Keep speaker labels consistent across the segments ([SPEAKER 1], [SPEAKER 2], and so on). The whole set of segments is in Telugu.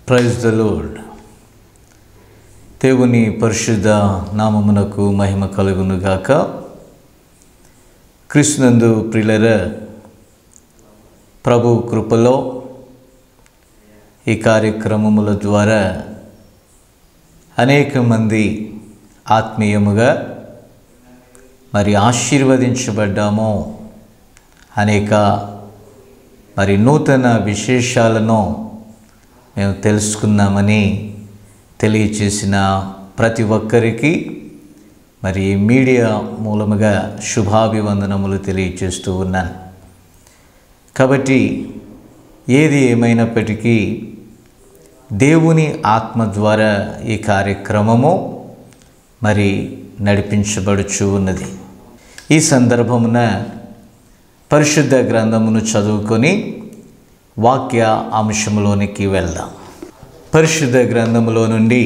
[SPEAKER 1] ప్రైజ్ ద లోడ్ దేవుని పరిశుద్ధ నామమునకు మహిమ కలుగును గాక కృష్ణందు ప్రిలర ప్రభు కృపలో ఈ కార్యక్రమముల ద్వారా అనేక మంది ఆత్మీయముగా మరి ఆశీర్వదించబడ్డామో అనేక మరి నూతన విశేషాలను మేము తెలుసుకున్నామని తెలియచేసిన ప్రతి ఒక్కరికి మరి ఈ మీడియా మూలముగా శుభాభివందనములు తెలియచేస్తూ ఉన్నాను కాబట్టి ఏది ఏమైనప్పటికీ దేవుని ఆత్మ ద్వారా ఈ కార్యక్రమము మరి నడిపించబడుచు ఉన్నది ఈ సందర్భమున పరిశుద్ధ గ్రంథమును చదువుకొని వాక్య అంశంలోనికి వెళ్దాం పరిశుద్ధ గ్రంథములో నుండి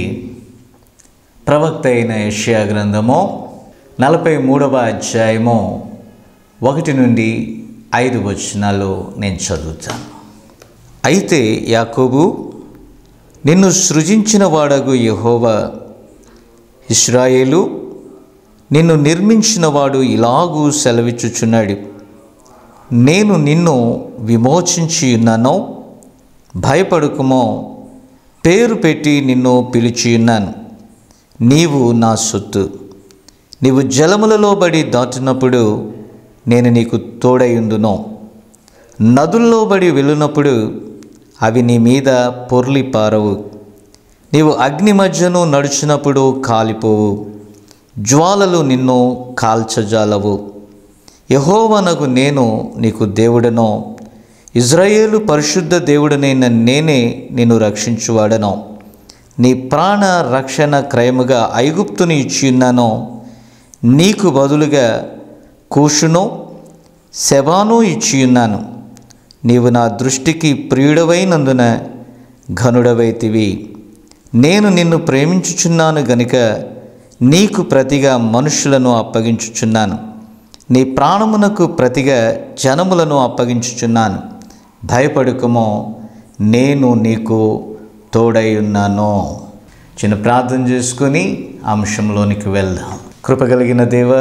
[SPEAKER 1] ప్రవక్త అయిన యష్యా గ్రంథము నలభై మూడవ అధ్యాయము ఒకటి నుండి ఐదు వచనాలు నేను చదువుతాను అయితే యాకోబు నిన్ను సృజించిన వాడగు యహోవా ఇస్రాయేలు నిన్ను నిర్మించినవాడు ఇలాగూ సెలవిచ్చుచున్నాడు నేను నిన్ను విమోచించి ఉన్నాను భయపడుకుమో పేరు పెట్టి నిన్ను పిలిచి ఉన్నాను నీవు నా సొత్తు నీవు జలములలో బడి దాటినప్పుడు నేను నీకు తోడయుందును నదుల్లో బడి వెళ్ళినప్పుడు అవి నీ మీద పొర్లి పారవు నీవు అగ్ని మధ్యను నడిచినప్పుడు కాలిపోవు జ్వాలలు నిన్ను కాల్చజాలవు యహోవనకు నేను నీకు దేవుడనో ఇజ్రాయేలు పరిశుద్ధ దేవుడనైన నేనే నిన్ను రక్షించువాడను నీ ప్రాణ రక్షణ క్రయముగా ఐగుప్తుని ఇచ్చియున్నాను నీకు బదులుగా కూషును శబాను ఇచ్చియున్నాను నీవు నా దృష్టికి ప్రియుడవైనందున ఘనుడవైతివి నేను నిన్ను ప్రేమించుచున్నాను గనుక నీకు ప్రతిగా మనుషులను అప్పగించుచున్నాను నీ ప్రాణమునకు ప్రతిగా జనములను అప్పగించుచున్నాను భయపడుకమో నేను నీకు తోడై ఉన్నాను చిన్న ప్రార్థన చేసుకొని అంశంలోనికి వెళ్దాం కృపగలిగిన దేవ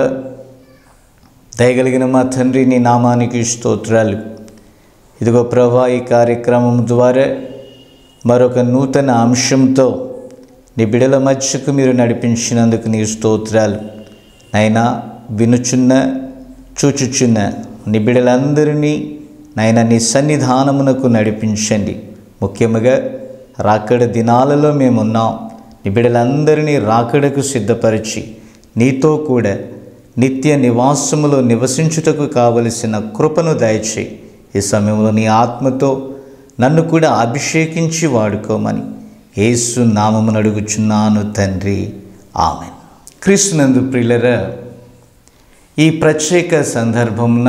[SPEAKER 1] దయగలిగిన మా తండ్రి నీ నామానికి స్తోత్రాలు ఇదిగో ప్రభా ఈ కార్యక్రమం ద్వారా మరొక నూతన అంశంతో నీ బిడల మధ్యకు మీరు నడిపించినందుకు నీ స్తోత్రాలు నైనా వినుచున్న చూచుచున్న నీ బిడలందరినీ నాయన నీ సన్నిధానమునకు నడిపించండి ముఖ్యముగా రాకడ దినాలలో మేమున్నాం నీ బిడలందరినీ రాకడకు సిద్ధపరిచి నీతో కూడా నిత్య నివాసములో నివసించుటకు కావలసిన కృపను దయచేయి ఈ సమయంలో నీ ఆత్మతో నన్ను కూడా అభిషేకించి వాడుకోమని యేసు నామమును అడుగుచున్నాను తండ్రి ఆమె క్రీస్తునందు ప్రియులరా ఈ ప్రత్యేక సందర్భమున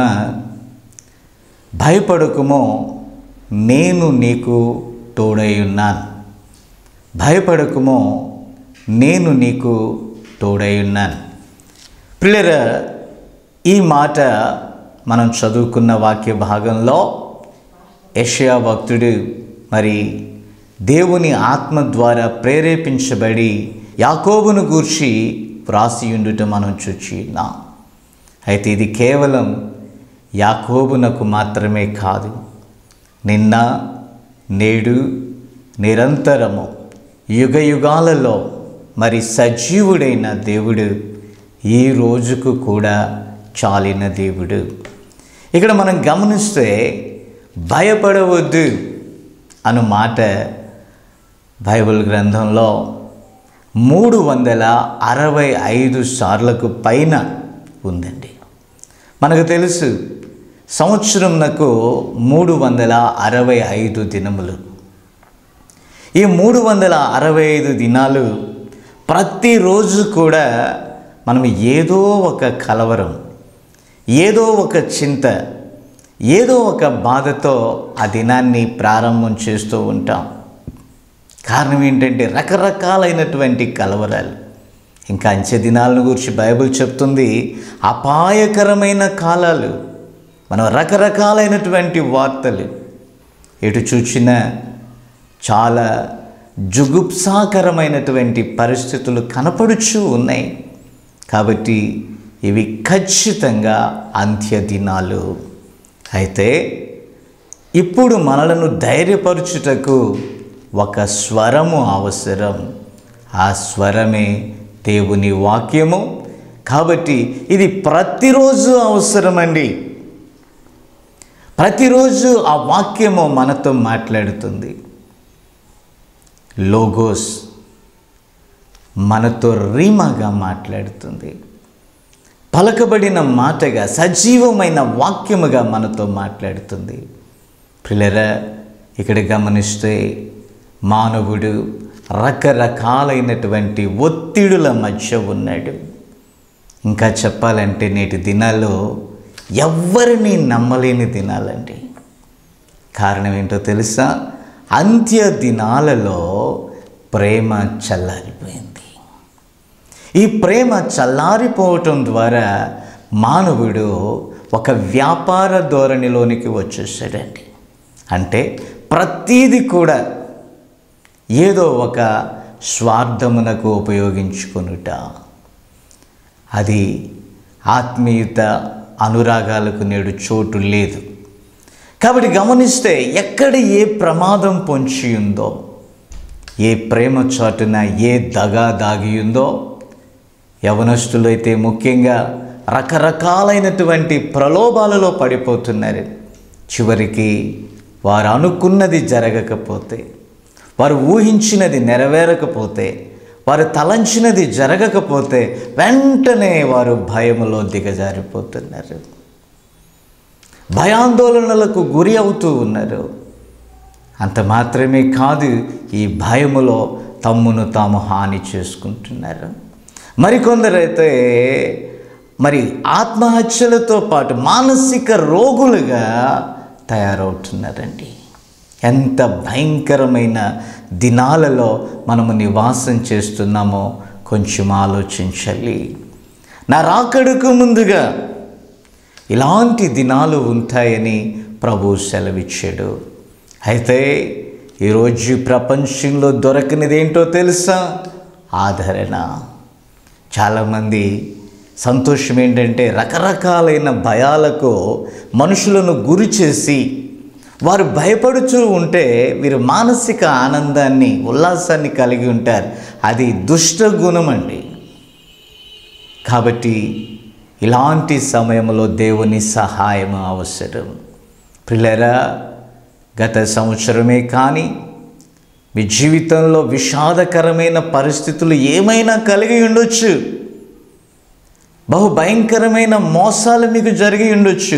[SPEAKER 1] భయపడకుమో నేను నీకు తోడై ఉన్నాను భయపడకుమో నేను నీకు తోడై ఉన్నాను పిల్లర ఈ మాట మనం చదువుకున్న వాక్య భాగంలో యషయా భక్తుడు మరి దేవుని ఆత్మ ద్వారా ప్రేరేపించబడి యాకోబును గూర్చి వ్రాసియుండుట మనం చూచిన్నాం అయితే ఇది కేవలం యాకోబునకు మాత్రమే కాదు నిన్న నేడు నిరంతరము యుగ యుగాలలో మరి సజీవుడైన దేవుడు ఈ రోజుకు కూడా చాలిన దేవుడు ఇక్కడ మనం గమనిస్తే భయపడవద్దు అను మాట బైబిల్ గ్రంథంలో మూడు వందల అరవై ఐదు సార్లకు పైన ఉందండి మనకు తెలుసు సంవత్సరంనకు మూడు వందల అరవై ఐదు దినములు ఈ మూడు వందల అరవై ఐదు దినాలు ప్రతిరోజు కూడా మనం ఏదో ఒక కలవరం ఏదో ఒక చింత ఏదో ఒక బాధతో ఆ దినాన్ని ప్రారంభం చేస్తూ ఉంటాం కారణం ఏంటంటే రకరకాలైనటువంటి కలవరాలు ఇంకా అంచె దినాలను గురించి బైబిల్ చెప్తుంది అపాయకరమైన కాలాలు మనం రకరకాలైనటువంటి వార్తలు ఎటు చూచినా చాలా జుగుప్సాకరమైనటువంటి పరిస్థితులు కనపడుచూ ఉన్నాయి కాబట్టి ఇవి ఖచ్చితంగా అంత్య దినాలు అయితే ఇప్పుడు మనలను ధైర్యపరచుటకు ఒక స్వరము అవసరం ఆ స్వరమే దేవుని వాక్యము కాబట్టి ఇది ప్రతిరోజు అవసరమండి ప్రతిరోజు ఆ వాక్యము మనతో మాట్లాడుతుంది లోగోస్ మనతో రీమాగా మాట్లాడుతుంది పలకబడిన మాటగా సజీవమైన వాక్యముగా మనతో మాట్లాడుతుంది పిల్లరా ఇక్కడ గమనిస్తే మానవుడు రకరకాలైనటువంటి ఒత్తిడుల మధ్య ఉన్నాడు ఇంకా చెప్పాలంటే నేటి దినాల్లో ఎవ్వరిని నమ్మలేని దినాలండి కారణం ఏంటో తెలుసా అంత్య దినాలలో ప్రేమ చల్లారిపోయింది ఈ ప్రేమ చల్లారిపోవటం ద్వారా మానవుడు ఒక వ్యాపార ధోరణిలోనికి వచ్చేసాడండి అంటే ప్రతీది కూడా ఏదో ఒక స్వార్థమునకు ఉపయోగించుకొనుట అది ఆత్మీయత అనురాగాలకు నేడు చోటు లేదు కాబట్టి గమనిస్తే ఎక్కడ ఏ ప్రమాదం పొంచి ఉందో ఏ ప్రేమ చాటున ఏ దగా దాగి ఉందో యవనస్తులైతే ముఖ్యంగా రకరకాలైనటువంటి ప్రలోభాలలో పడిపోతున్నారు చివరికి వారు అనుకున్నది జరగకపోతే వారు ఊహించినది నెరవేరకపోతే వారు తలంచినది జరగకపోతే వెంటనే వారు భయములో దిగజారిపోతున్నారు భయాందోళనలకు గురి అవుతూ ఉన్నారు అంత మాత్రమే కాదు ఈ భయములో తమ్మును తాము హాని చేసుకుంటున్నారు మరికొందరైతే మరి ఆత్మహత్యలతో పాటు మానసిక రోగులుగా తయారవుతున్నారండి ఎంత భయంకరమైన దినాలలో మనము నివాసం చేస్తున్నామో కొంచెం ఆలోచించాలి నా రాకడకు ముందుగా ఇలాంటి దినాలు ఉంటాయని ప్రభు సెలవిచ్చాడు అయితే ఈరోజు ప్రపంచంలో దొరకనిది ఏంటో తెలుసా ఆదరణ చాలామంది సంతోషం ఏంటంటే రకరకాలైన భయాలకు మనుషులను గురి చేసి వారు భయపడుతూ ఉంటే వీరు మానసిక ఆనందాన్ని ఉల్లాసాన్ని కలిగి ఉంటారు అది దుష్ట గుణం అండి కాబట్టి ఇలాంటి సమయంలో దేవుని సహాయం అవసరం పిల్లరా గత సంవత్సరమే కానీ మీ జీవితంలో విషాదకరమైన పరిస్థితులు ఏమైనా కలిగి ఉండొచ్చు బహు భయంకరమైన మోసాలు మీకు జరిగి ఉండొచ్చు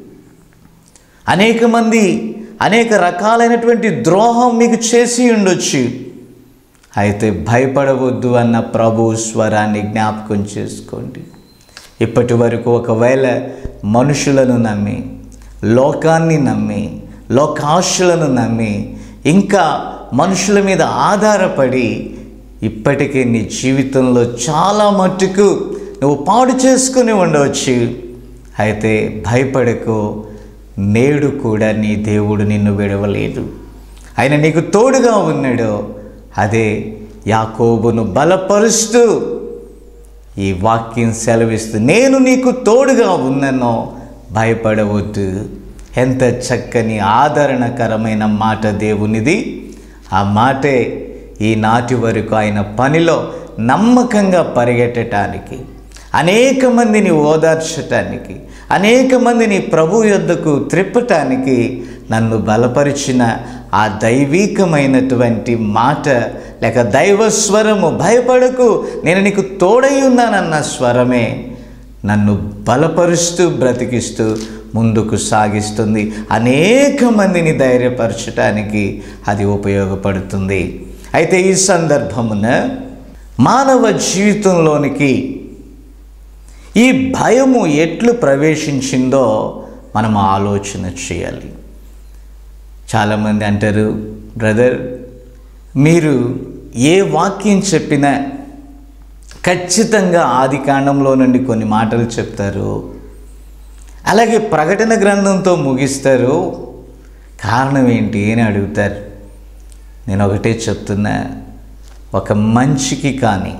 [SPEAKER 1] అనేక మంది అనేక రకాలైనటువంటి ద్రోహం మీకు చేసి ఉండొచ్చు అయితే భయపడవద్దు అన్న ప్రభు స్వరాన్ని జ్ఞాపకం చేసుకోండి ఇప్పటి వరకు ఒకవేళ మనుషులను నమ్మి లోకాన్ని నమ్మి లోకాశులను నమ్మి ఇంకా మనుషుల మీద ఆధారపడి ఇప్పటికే నీ జీవితంలో చాలా మట్టుకు నువ్వు పాడు చేసుకుని ఉండవచ్చు అయితే భయపడకు నేడు కూడా నీ దేవుడు నిన్ను విడవలేదు ఆయన నీకు తోడుగా ఉన్నాడు అదే యాకోబును బలపరుస్తూ ఈ వాక్యం సెలవిస్తూ నేను నీకు తోడుగా ఉన్నానో భయపడవద్దు ఎంత చక్కని ఆదరణకరమైన మాట దేవునిది ఆ మాటే ఈనాటి వరకు ఆయన పనిలో నమ్మకంగా పరిగెట్టడానికి అనేక మందిని ఓదార్చటానికి అనేక మందిని ప్రభు యొద్దకు త్రిప్పటానికి నన్ను బలపరిచిన ఆ దైవీకమైనటువంటి మాట లేక దైవస్వరము భయపడకు నేను నీకు తోడై ఉన్నానన్న స్వరమే నన్ను బలపరుస్తూ బ్రతికిస్తూ ముందుకు సాగిస్తుంది అనేక మందిని ధైర్యపరచటానికి అది ఉపయోగపడుతుంది అయితే ఈ సందర్భమున మానవ జీవితంలోనికి ఈ భయము ఎట్లు ప్రవేశించిందో మనం ఆలోచన చేయాలి చాలామంది అంటారు బ్రదర్ మీరు ఏ వాక్యం చెప్పినా ఖచ్చితంగా ఆది కాండంలో నుండి కొన్ని మాటలు చెప్తారు అలాగే ప్రకటన గ్రంథంతో ముగిస్తారు కారణం ఏంటి అని అడుగుతారు నేను ఒకటే చెప్తున్నా ఒక మంచికి కానీ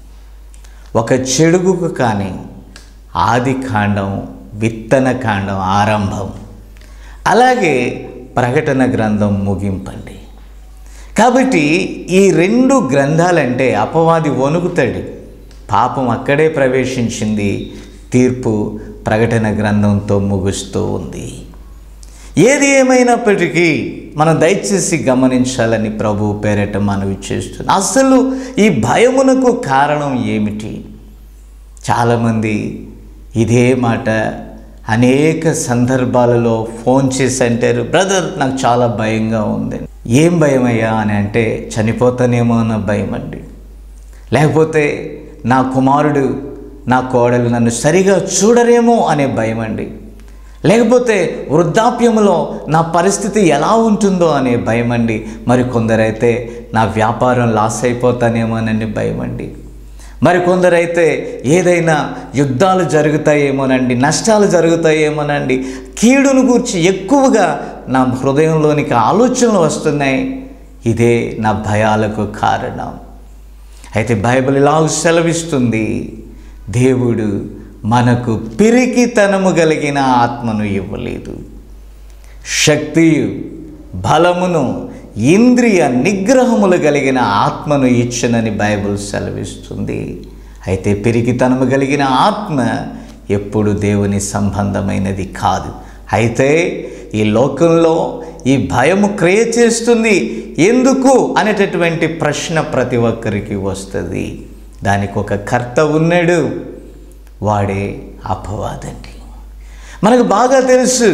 [SPEAKER 1] ఒక చెడుగుకు కానీ ఆది కాండం విత్తన కాండం ఆరంభం అలాగే ప్రకటన గ్రంథం ముగింపండి కాబట్టి ఈ రెండు గ్రంథాలంటే అపవాది వణుకుతాడు పాపం అక్కడే ప్రవేశించింది తీర్పు ప్రకటన గ్రంథంతో ముగుస్తూ ఉంది ఏది ఏమైనప్పటికీ మనం దయచేసి గమనించాలని ప్రభు పేరట మనవి చేస్తున్నాం అసలు ఈ భయమునకు కారణం ఏమిటి చాలామంది ఇదే మాట అనేక సందర్భాలలో ఫోన్ చేసి అంటారు బ్రదర్ నాకు చాలా భయంగా ఉంది ఏం భయం అయ్యా అని అంటే చనిపోతానేమో అన్న భయం అండి లేకపోతే నా కుమారుడు నా కోడలు నన్ను సరిగా చూడరేమో అనే భయం అండి లేకపోతే వృద్ధాప్యంలో నా పరిస్థితి ఎలా ఉంటుందో అనే భయం అండి మరి కొందరైతే నా వ్యాపారం లాస్ అయిపోతానేమోనని భయం అండి మరి కొందరైతే ఏదైనా యుద్ధాలు జరుగుతాయేమోనండి నష్టాలు జరుగుతాయేమోనండి కీడును గూర్చి ఎక్కువగా నా హృదయంలోనికి ఆలోచనలు వస్తున్నాయి ఇదే నా భయాలకు కారణం అయితే బైబిల్ ఇలా సెలవిస్తుంది దేవుడు మనకు పిరికితనము కలిగిన ఆత్మను ఇవ్వలేదు శక్తియు బలమును ఇంద్రియ నిగ్రహములు కలిగిన ఆత్మను ఇచ్చునని బైబిల్ సెలవిస్తుంది అయితే పిరికితనము కలిగిన ఆత్మ ఎప్పుడు దేవుని సంబంధమైనది కాదు అయితే ఈ లోకంలో ఈ భయము క్రియ చేస్తుంది ఎందుకు అనేటటువంటి ప్రశ్న ప్రతి ఒక్కరికి వస్తుంది దానికి ఒక కర్త ఉన్నాడు వాడే అపవాదండి మనకు బాగా తెలుసు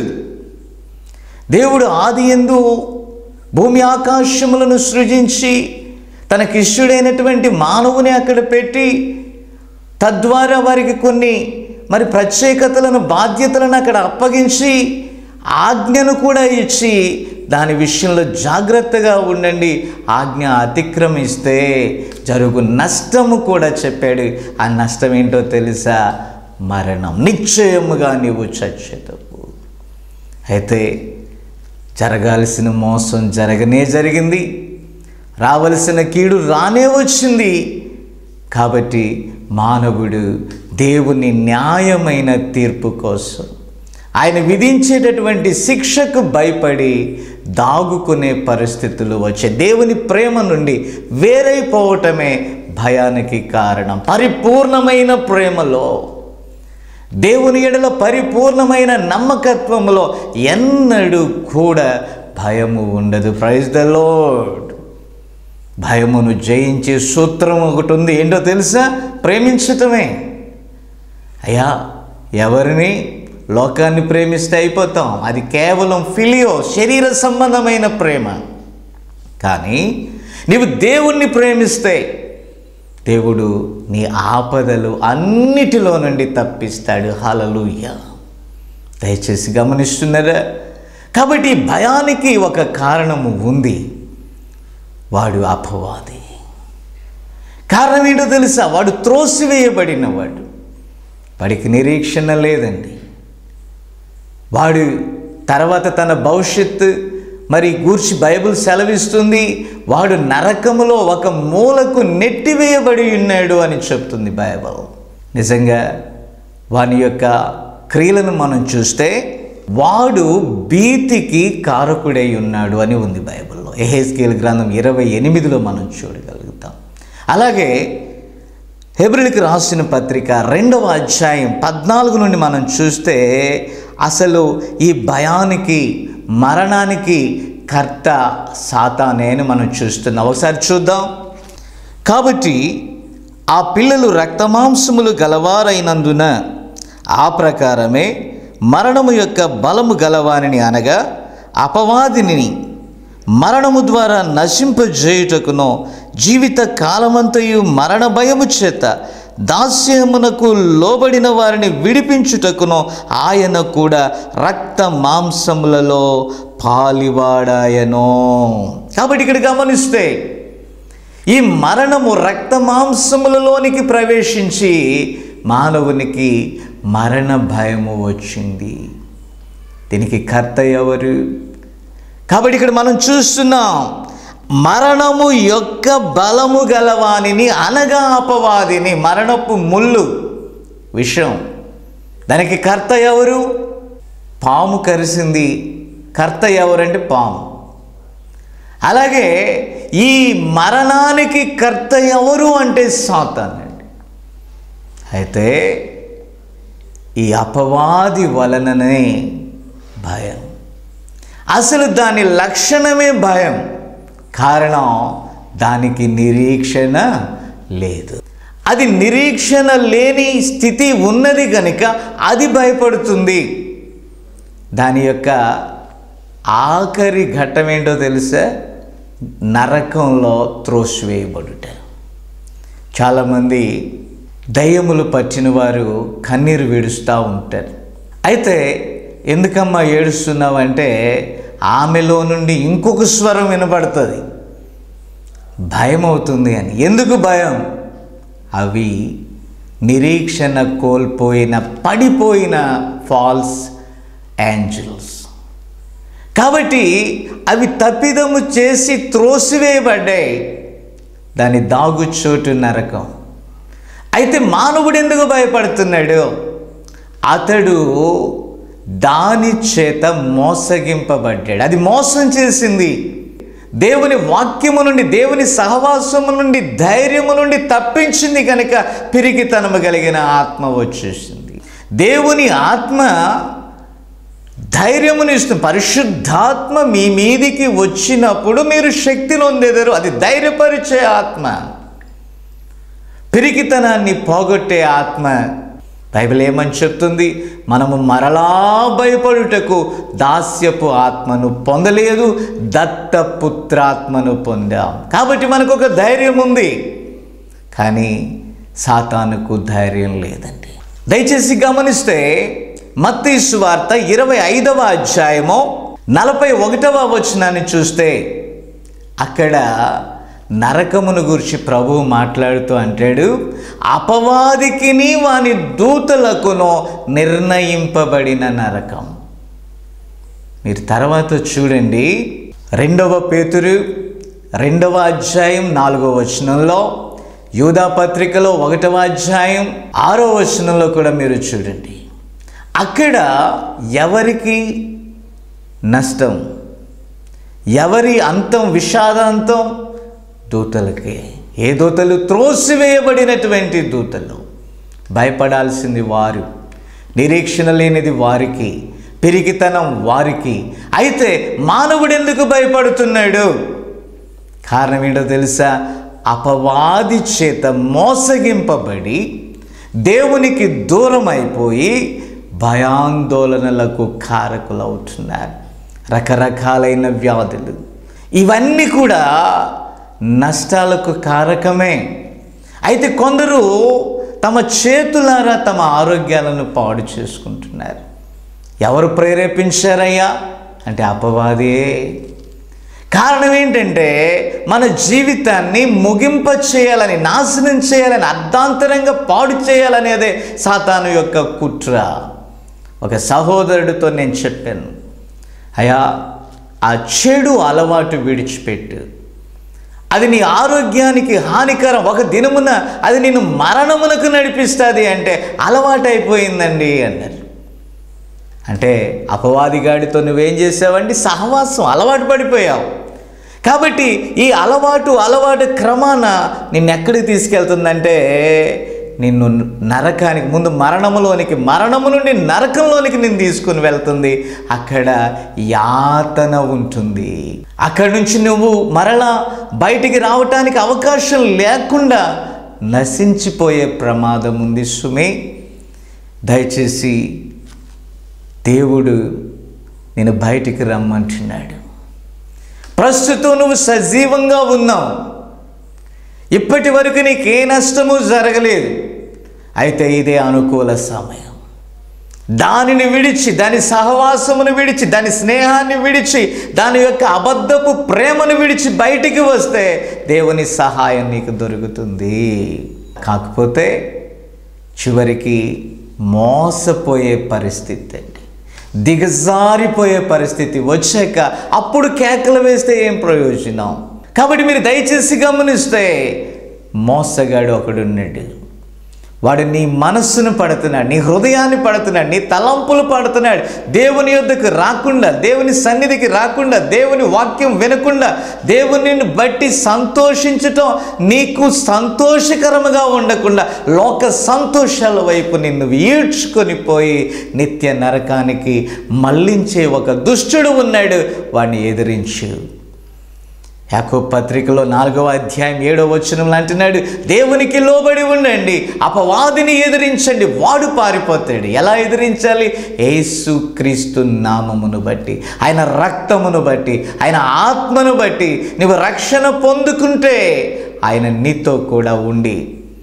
[SPEAKER 1] దేవుడు ఆది ఎందు భూమి ఆకాశములను సృజించి తనకిష్టుడైనటువంటి మానవుని అక్కడ పెట్టి తద్వారా వారికి కొన్ని మరి ప్రత్యేకతలను బాధ్యతలను అక్కడ అప్పగించి ఆజ్ఞను కూడా ఇచ్చి దాని విషయంలో జాగ్రత్తగా ఉండండి ఆజ్ఞ అతిక్రమిస్తే జరుగు నష్టము కూడా చెప్పాడు ఆ నష్టం ఏంటో తెలుసా మరణం నిశ్చయముగా నీవు చచ్చేటప్పుడు అయితే జరగాల్సిన మోసం జరగనే జరిగింది రావలసిన కీడు రానే వచ్చింది కాబట్టి మానవుడు దేవుని న్యాయమైన తీర్పు కోసం ఆయన విధించేటటువంటి శిక్షకు భయపడి దాగుకునే పరిస్థితులు వచ్చే దేవుని ప్రేమ నుండి వేరైపోవటమే భయానికి కారణం పరిపూర్ణమైన ప్రేమలో దేవుని ఎడల పరిపూర్ణమైన నమ్మకత్వంలో ఎన్నడూ కూడా భయము ఉండదు ప్రైజ్ ద లోడ్ భయమును జయించే సూత్రం ఒకటి ఉంది ఏంటో తెలుసా ప్రేమించటమే అయ్యా ఎవరిని లోకాన్ని ప్రేమిస్తే అయిపోతాం అది కేవలం ఫిలియో శరీర సంబంధమైన ప్రేమ కానీ నీవు దేవుణ్ణి ప్రేమిస్తే దేవుడు నీ ఆపదలు అన్నిటిలో నుండి తప్పిస్తాడు హలలుయ దయచేసి గమనిస్తున్నారా కాబట్టి ఈ భయానికి ఒక కారణము ఉంది వాడు అపవాది కారణం ఏంటో తెలుసా వాడు త్రోసివేయబడిన వాడు వాడికి నిరీక్షణ లేదండి వాడు తర్వాత తన భవిష్యత్తు మరి గూర్చి బైబిల్ సెలవిస్తుంది వాడు నరకములో ఒక మూలకు నెట్టివేయబడి ఉన్నాడు అని చెప్తుంది బైబిల్ నిజంగా వాని యొక్క క్రియలను మనం చూస్తే వాడు భీతికి కారకుడై ఉన్నాడు అని ఉంది బైబిల్లో ఎహెస్కేల్ గ్రంథం ఇరవై ఎనిమిదిలో మనం చూడగలుగుతాం అలాగే హెబ్రిల్కి రాసిన పత్రిక రెండవ అధ్యాయం పద్నాలుగు నుండి మనం చూస్తే అసలు ఈ భయానికి మరణానికి కర్త సాతానే అని మనం చూస్తున్నాం ఒకసారి చూద్దాం కాబట్టి ఆ పిల్లలు రక్తమాంసములు గలవారైనందున ఆ ప్రకారమే మరణము యొక్క బలము గలవానిని అనగా అపవాదిని మరణము ద్వారా నశింపజేయుటకునో జీవిత కాలమంతయు మరణ భయము చేత దాస్యమునకు లోబడిన వారిని విడిపించుటకునో ఆయన కూడా రక్త మాంసములలో పాలివాడాయనో కాబట్టి ఇక్కడ గమనిస్తే ఈ మరణము రక్త మాంసములలోనికి ప్రవేశించి మానవునికి మరణ భయము వచ్చింది దీనికి కర్త ఎవరు కాబట్టి ఇక్కడ మనం చూస్తున్నాం మరణము యొక్క బలము గలవానిని అనగా అపవాదిని మరణపు ముళ్ళు విషం దానికి కర్త ఎవరు పాము కరిసింది కర్త ఎవరంటే పాము అలాగే ఈ మరణానికి కర్త ఎవరు అంటే సాతాన్ అండి అయితే ఈ అపవాది వలననే భయం అసలు దాని లక్షణమే భయం కారణం దానికి నిరీక్షణ లేదు అది నిరీక్షణ లేని స్థితి ఉన్నది కనుక అది భయపడుతుంది దాని యొక్క ఆఖరి ఘట్టం ఏంటో తెలుసా నరకంలో త్రోసివేయబడుట చాలామంది దయ్యములు పట్టిన వారు కన్నీరు విడుస్తూ ఉంటారు అయితే ఎందుకమ్మా ఏడుస్తున్నావు అంటే ఆమెలో నుండి ఇంకొక స్వరం వినపడుతుంది భయం అవుతుంది అని ఎందుకు భయం అవి నిరీక్షణ కోల్పోయిన పడిపోయిన ఫాల్స్ ఏంజల్స్ కాబట్టి అవి తప్పిదము చేసి త్రోసివేయబడ్డాయి దాని దాగుచోటు నరకం అయితే మానవుడు ఎందుకు భయపడుతున్నాడు అతడు దాని చేత మోసగింపబడ్డాడు అది మోసం చేసింది దేవుని వాక్యము నుండి దేవుని సహవాసము నుండి ధైర్యము నుండి తప్పించింది కనుక పిరికితనము కలిగిన ఆత్మ వచ్చేసింది దేవుని ఆత్మ ధైర్యముని ఇస్తుంది పరిశుద్ధాత్మ మీ మీదికి వచ్చినప్పుడు మీరు శక్తి నొందెదరు అది ధైర్యపరిచే ఆత్మ పిరికితనాన్ని పోగొట్టే ఆత్మ బైబిల్ ఏమని చెప్తుంది మనము మరలా భయపడుటకు దాస్యపు ఆత్మను పొందలేదు దత్తపుత్రాత్మను పొందాం కాబట్టి మనకు ఒక ధైర్యం ఉంది కానీ సాతానుకు ధైర్యం లేదండి దయచేసి గమనిస్తే మత్తీసు వార్త ఇరవై ఐదవ అధ్యాయము నలభై ఒకటవ వచనాన్ని చూస్తే అక్కడ నరకమును గురించి ప్రభువు మాట్లాడుతూ అంటాడు అపవాదికిని వాని దూతలకును నిర్ణయింపబడిన నరకం మీరు తర్వాత చూడండి రెండవ పేతురు రెండవ అధ్యాయం నాలుగవ వచనంలో యూదా పత్రికలో ఒకటవ అధ్యాయం ఆరో వచనంలో కూడా మీరు చూడండి అక్కడ ఎవరికి నష్టం ఎవరి అంతం విషాదాంతం దూతలకే ఏ దూతలు త్రోసివేయబడినటువంటి దూతలు భయపడాల్సింది వారు నిరీక్షణ లేనిది వారికి పిరికితనం వారికి అయితే మానవుడు ఎందుకు భయపడుతున్నాడు కారణం ఏంటో తెలుసా అపవాది చేత మోసగింపబడి దేవునికి దూరం అయిపోయి భయాందోళనలకు కారకులవుతున్నారు రకరకాలైన వ్యాధులు ఇవన్నీ కూడా నష్టాలకు కారకమే అయితే కొందరు తమ చేతులారా తమ ఆరోగ్యాలను పాడు చేసుకుంటున్నారు ఎవరు ప్రేరేపించారయ్యా అంటే అపవాదే కారణం ఏంటంటే మన జీవితాన్ని ముగింప చేయాలని నాశనం చేయాలని అర్ధాంతరంగా పాడు చేయాలనేదే సాతాను యొక్క కుట్ర ఒక సహోదరుడితో నేను చెప్పాను అయ్యా ఆ చెడు అలవాటు విడిచిపెట్టు అది నీ ఆరోగ్యానికి హానికరం ఒక దినమున అది నేను మరణమునకు నడిపిస్తుంది అంటే అలవాటైపోయిందండి అన్నారు అంటే అపవాదిగాడితో నువ్వేం చేసావండి సహవాసం అలవాటు పడిపోయావు కాబట్టి ఈ అలవాటు అలవాటు క్రమాన నిన్ను ఎక్కడికి తీసుకెళ్తుందంటే నిన్ను నరకానికి ముందు మరణములోనికి మరణము నుండి నరకంలోనికి నిన్ను తీసుకుని వెళ్తుంది అక్కడ యాతన ఉంటుంది అక్కడి నుంచి నువ్వు మరలా బయటికి రావటానికి అవకాశం లేకుండా నశించిపోయే ప్రమాదం ఉంది సుమే దయచేసి దేవుడు నేను బయటికి రమ్మంటున్నాడు ప్రస్తుతం నువ్వు సజీవంగా ఉన్నావు ఇప్పటి వరకు నీకే నష్టము జరగలేదు అయితే ఇదే అనుకూల సమయం దానిని విడిచి దాని సహవాసమును విడిచి దాని స్నేహాన్ని విడిచి దాని యొక్క అబద్ధపు ప్రేమను విడిచి బయటికి వస్తే దేవుని సహాయం నీకు దొరుకుతుంది కాకపోతే చివరికి మోసపోయే పరిస్థితి అండి దిగజారిపోయే పరిస్థితి వచ్చాక అప్పుడు కేకలు వేస్తే ఏం ప్రయోజనం కాబట్టి మీరు దయచేసి గమనిస్తే మోసగాడు ఒకడున్నాడు వాడు నీ మనస్సును పడుతున్నాడు నీ హృదయాన్ని పడుతున్నాడు నీ తలంపులు పడుతున్నాడు దేవుని యొద్దకు రాకుండా దేవుని సన్నిధికి రాకుండా దేవుని వాక్యం వినకుండా దేవుని బట్టి సంతోషించటం నీకు సంతోషకరముగా ఉండకుండా లోక సంతోషాల వైపు నిన్ను ఈడ్చుకొని పోయి నిత్య నరకానికి మళ్ళించే ఒక దుష్టుడు ఉన్నాడు వాడిని ఎదిరించు యాకో పత్రికలో నాలుగవ అధ్యాయం ఏడవ వచనంలో అంటున్నాడు దేవునికి లోబడి ఉండండి అపవాదిని ఎదిరించండి వాడు పారిపోతాడు ఎలా ఎదిరించాలి యేసు క్రీస్తు నామమును బట్టి ఆయన రక్తమును బట్టి ఆయన ఆత్మను బట్టి నువ్వు రక్షణ పొందుకుంటే ఆయన నీతో కూడా ఉండి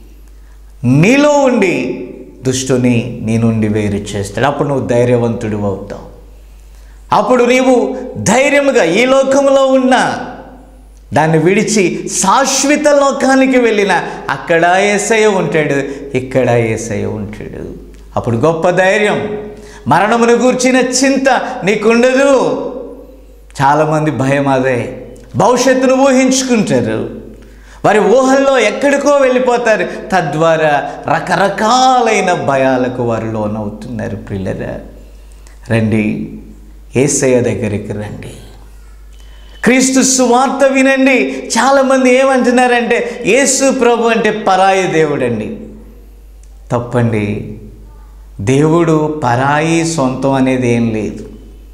[SPEAKER 1] నీలో ఉండి దుష్టుని నీ నుండి వేరు చేస్తాడు అప్పుడు నువ్వు ధైర్యవంతుడు అవుతావు అప్పుడు నీవు ధైర్యముగా ఈ లోకంలో ఉన్నా దాన్ని విడిచి శాశ్వత లోకానికి వెళ్ళిన అక్కడ ఏసయ్య ఉంటాడు ఇక్కడ ఏసయ్య ఉంటాడు అప్పుడు గొప్ప ధైర్యం మరణమును గూర్చిన చింత నీకుండదు చాలామంది భయం అదే భవిష్యత్తును ఊహించుకుంటారు వారి ఊహల్లో ఎక్కడికో వెళ్ళిపోతారు తద్వారా రకరకాలైన భయాలకు వారు లోనవుతున్నారు పిల్లరా రండి ఏసయ్య దగ్గరికి రండి క్రీస్తు సువార్త వినండి చాలామంది ఏమంటున్నారంటే యేసు ప్రభు అంటే పరాయి దేవుడండి తప్పండి దేవుడు పరాయి సొంతం అనేది ఏం లేదు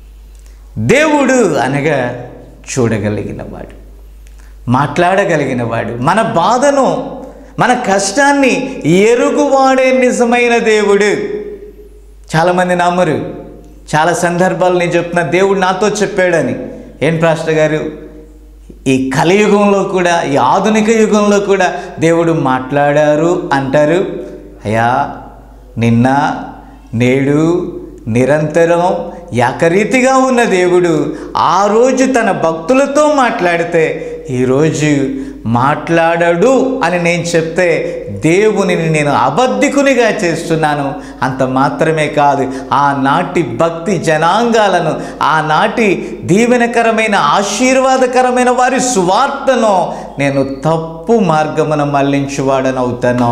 [SPEAKER 1] దేవుడు అనగా చూడగలిగిన వాడు మాట్లాడగలిగిన వాడు మన బాధను మన కష్టాన్ని ఎరుగువాడే నిజమైన దేవుడు చాలామంది నమ్మరు చాలా సందర్భాలు నేను చెప్తున్నా దేవుడు నాతో చెప్పాడని ఏం ప్రాస్టర్ గారు ఈ కలియుగంలో కూడా ఈ ఆధునిక యుగంలో కూడా దేవుడు మాట్లాడారు అంటారు అయ్యా నిన్న నేడు నిరంతరం ఏకరీతిగా ఉన్న దేవుడు ఆ రోజు తన భక్తులతో మాట్లాడితే ఈరోజు మాట్లాడడు అని నేను చెప్తే దేవునిని నేను అబద్ధికునిగా చేస్తున్నాను అంత మాత్రమే కాదు ఆనాటి భక్తి జనాంగాలను ఆనాటి దీవెనకరమైన ఆశీర్వాదకరమైన వారి సువార్తను నేను తప్పు మార్గమున మళ్లించువాడనవుతాను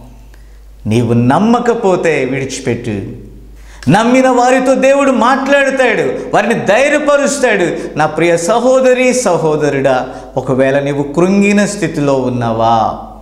[SPEAKER 1] నీవు నమ్మకపోతే విడిచిపెట్టు నమ్మిన వారితో దేవుడు మాట్లాడుతాడు వారిని ధైర్యపరుస్తాడు నా ప్రియ సహోదరి సహోదరుడా ఒకవేళ నీవు కృంగిన స్థితిలో ఉన్నావా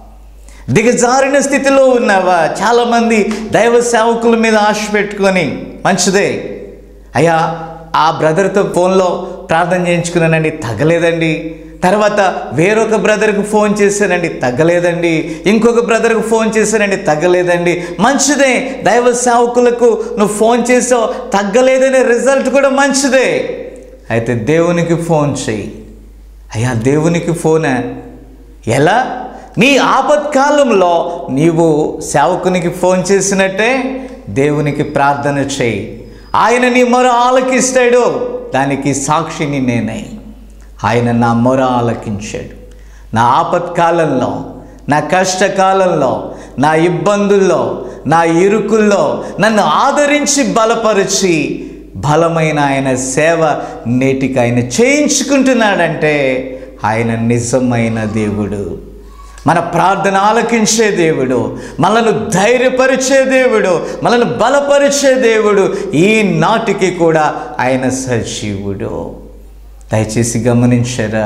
[SPEAKER 1] దిగజారిన స్థితిలో ఉన్నావా చాలామంది దైవ సేవకుల మీద ఆశ పెట్టుకొని మంచిదే అయ్యా ఆ బ్రదర్తో ఫోన్లో ప్రార్థన చేయించుకున్నానండి తగ్గలేదండి తర్వాత వేరొక బ్రదర్కి ఫోన్ చేశానండి తగ్గలేదండి ఇంకొక బ్రదర్కి ఫోన్ చేశానండి తగ్గలేదండి మంచిదే దైవ సేవకులకు నువ్వు ఫోన్ చేసావు తగ్గలేదనే రిజల్ట్ కూడా మంచిదే అయితే దేవునికి ఫోన్ చెయ్యి అయ్యా దేవునికి ఫోనా ఎలా నీ ఆపత్కాలంలో నీవు సేవకునికి ఫోన్ చేసినట్టే దేవునికి ప్రార్థన చేయి ఆయన నీ మొర ఆలకిస్తాడు దానికి సాక్షిని నేనే ఆయన నా మొర ఆలకించాడు నా ఆపత్కాలంలో నా కష్టకాలంలో నా ఇబ్బందుల్లో నా ఇరుకుల్లో నన్ను ఆదరించి బలపరిచి బలమైన ఆయన సేవ నేటికి ఆయన చేయించుకుంటున్నాడంటే ఆయన నిజమైన దేవుడు మన ప్రార్థన ఆలకించే దేవుడు మనల్ని ధైర్యపరిచే దేవుడు మనల్ని బలపరిచే దేవుడు ఈ నాటికి కూడా ఆయన సజీవుడు దయచేసి గమనించరా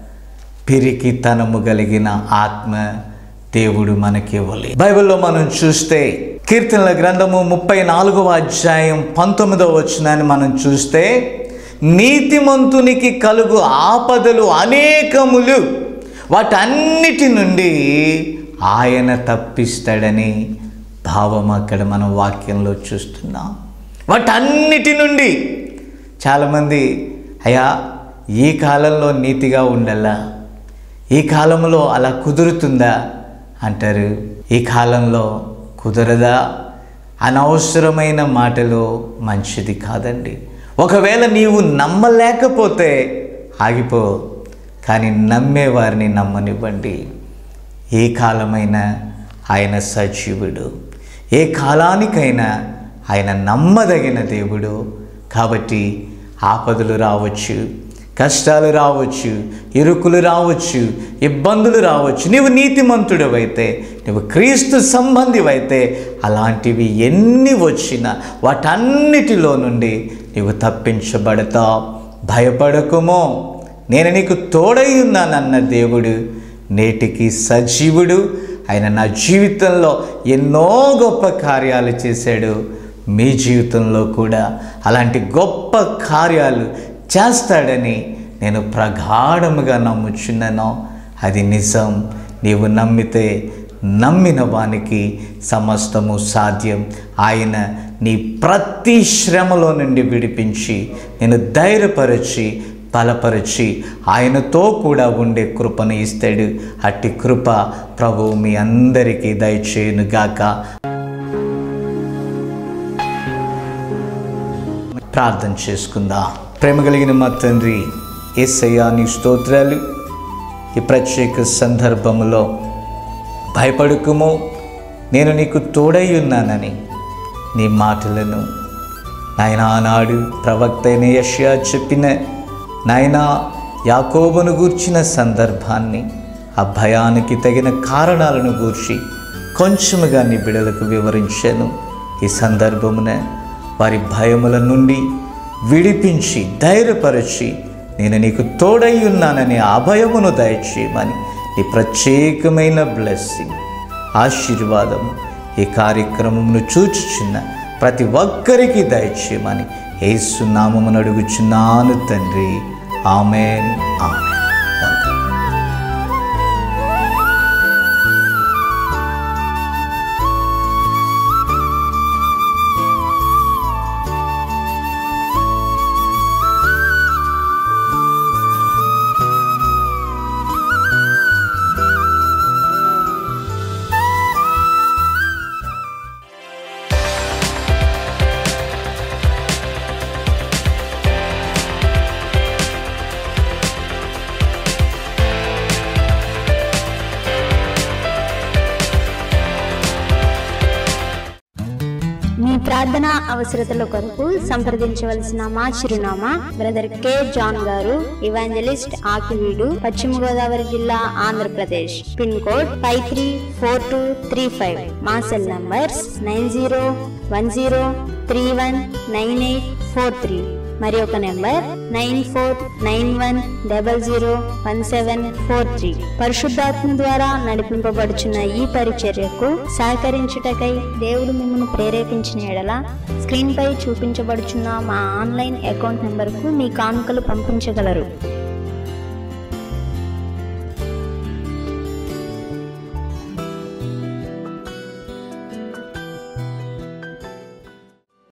[SPEAKER 1] పిరికితనము కలిగిన ఆత్మ దేవుడు మనకి ఇవ్వలే బైబిల్లో మనం చూస్తే కీర్తనల గ్రంథము ముప్పై నాలుగవ అధ్యాయం పంతొమ్మిదవ వచనాన్ని మనం చూస్తే నీతిమంతునికి కలుగు ఆపదలు అనేకములు వాటన్నిటి నుండి ఆయన తప్పిస్తాడని భావం అక్కడ మనం వాక్యంలో చూస్తున్నాం వాటన్నిటి నుండి చాలామంది అయ్యా ఈ కాలంలో నీతిగా ఉండాలా ఈ కాలంలో అలా కుదురుతుందా అంటారు ఈ కాలంలో కుదరదా అనవసరమైన మాటలు మంచిది కాదండి ఒకవేళ నీవు నమ్మలేకపోతే ఆగిపో కానీ నమ్మేవారిని నమ్మనివ్వండి ఏ కాలమైనా ఆయన సజీవుడు ఏ కాలానికైనా ఆయన నమ్మదగిన దేవుడు కాబట్టి ఆపదలు రావచ్చు కష్టాలు రావచ్చు ఇరుకులు రావచ్చు ఇబ్బందులు రావచ్చు నీవు నీతిమంతుడవైతే నువ్వు క్రీస్తు సంబంధివైతే అలాంటివి ఎన్ని వచ్చినా వాటన్నిటిలో నుండి నీవు తప్పించబడతావు భయపడకుమో నేను నీకు తోడై ఉన్నానన్న దేవుడు నేటికి సజీవుడు ఆయన నా జీవితంలో ఎన్నో గొప్ప కార్యాలు చేశాడు మీ జీవితంలో కూడా అలాంటి గొప్ప కార్యాలు చేస్తాడని నేను ప్రగాఢముగా నమ్ముచున్నాను అది నిజం నీవు నమ్మితే నమ్మిన వానికి సమస్తము సాధ్యం ఆయన నీ ప్రతి శ్రమలో నుండి విడిపించి నేను ధైర్యపరచి బలపరిచి ఆయనతో కూడా ఉండే కృపను ఇస్తాడు అట్టి కృప ప్రభువు మీ అందరికీ దయచేయునుగాక ప్రార్థన చేసుకుందాం ప్రేమ కలిగిన మా తండ్రి ఏసయ్యా నీ స్తోత్రాలు ఈ ప్రత్యేక సందర్భంలో భయపడుకుము నేను నీకు తోడై ఉన్నానని నీ మాటలను నాయన ఆనాడు ప్రవక్త అయిన యష్యా చెప్పిన నాయన యాకోబును గూర్చిన సందర్భాన్ని ఆ భయానికి తగిన కారణాలను గూర్చి కొంచెముగా నీ బిడలకు వివరించాను ఈ సందర్భమున వారి భయముల నుండి విడిపించి ధైర్యపరిచి నేను నీకు తోడై ఉన్నాననే అభయమును దయచేయమని నీ ప్రత్యేకమైన బ్లెస్సింగ్ ఆశీర్వాదము ఈ కార్యక్రమమును చూచుచున్న ప్రతి ఒక్కరికి దయచేయమని ఏసునామమును అడుగుచున్నాను తండ్రి ఆమెన్ ఆమెన్
[SPEAKER 2] మీ ప్రార్థన అవసరతల కొరకు సంప్రదించవలసిన మా చిరునామా బ్రదర్ కె జాన్ గారు ఇవాంజలిస్ట్ ఆకివీడు పశ్చిమ గోదావరి జిల్లా Andhra Pradesh pin code five three four two three five మా cell numbers nine zero one zero three one nine eight four three మరి ఒక number nine four nine one double zero one seven four three పరిశుద్ధాత్మ ద్వారా నడిపింపబడుచున్న ఈ పరిచర్యకు సహకరించుటకై దేవుడు మిమ్మల్ని ప్రేరేపించిన ఎడల స్క్రీన్ పై చూపించబడుచున్న మా ఆన్లైన్ అకౌంట్ నంబర్కు మీ కానుకలు పంపించగలరు